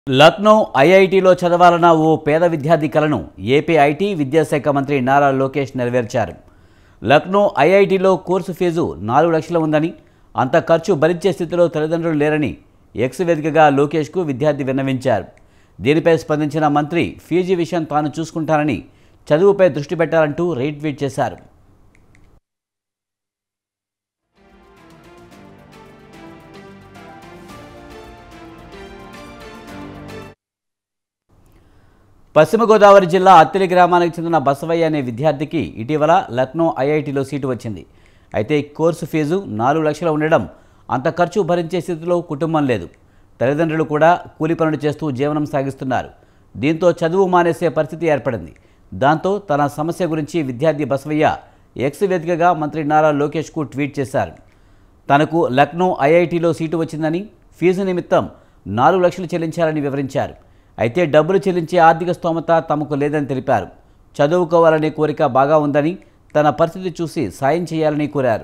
లక్నో ఐఐటిలో చదవాలన్న ఓ పేద విద్యార్థి కలను ఏపీ ఐటీ విద్యాశాఖ మంత్రి నారా లోకేష్ నెరవేర్చారు లక్నో ఐఐటిలో కోర్సు ఫీజు నాలుగు లక్షలు ఉందని అంత ఖర్చు భరించే స్థితిలో తల్లిదండ్రులు లేరని ఎక్స్ వేదికగా లోకేష్కు విద్యార్థి విన్నవించారు దీనిపై స్పందించిన మంత్రి ఫీజు విషయం తాను చూసుకుంటానని చదువుపై దృష్టి పెట్టాలంటూ రీట్వీట్ చేశారు పశ్చిమ గోదావరి జిల్లా అత్తిలి గ్రామానికి చెందిన బసవయ్య అనే విద్యార్థికి ఇటీవల లక్నో ఐఐటిలో సీటు వచ్చింది అయితే కోర్సు ఫీజు నాలుగు లక్షలు ఉండడం అంత ఖర్చు భరించే స్థితిలో కుటుంబం లేదు తల్లిదండ్రులు కూడా కూలి పనులు చేస్తూ జీవనం సాగిస్తున్నారు దీంతో చదువు మానేసే పరిస్థితి ఏర్పడింది దాంతో తన సమస్య గురించి విద్యార్థి బసవయ్య ఎక్స్ వేదికగా మంత్రి నారా లోకేష్కు ట్వీట్ చేశారు తనకు లక్నో ఐఐటిలో సీటు వచ్చిందని ఫీజు నిమిత్తం నాలుగు లక్షలు చెల్లించాలని వివరించారు అయితే డబ్బులు చెల్లించే ఆర్థిక స్తోమత తమకు లేదని తెలిపారు చదువుకోవాలనే కోరిక బాగా ఉందని తన పరిస్థితి చూసి సాయం చేయాలని కోరారు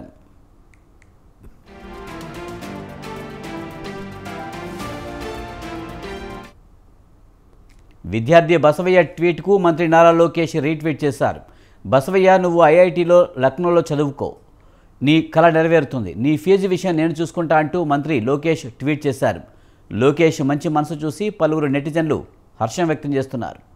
విద్యార్థి బసవయ్య ట్వీట్కు మంత్రి నారా లోకేష్ రీట్వీట్ చేశారు బసవయ్య నువ్వు ఐఐటిలో లక్నోలో చదువుకో నీ కళ నెరవేరుతుంది నీ ఫీజు విషయం నేను చూసుకుంటా అంటూ మంత్రి లోకేష్ ట్వీట్ చేశారు లోకేష్ మంచి మనసు చూసి పలువురు నెటిజన్లు హర్షం వ్యక్తం చేస్తున్నారు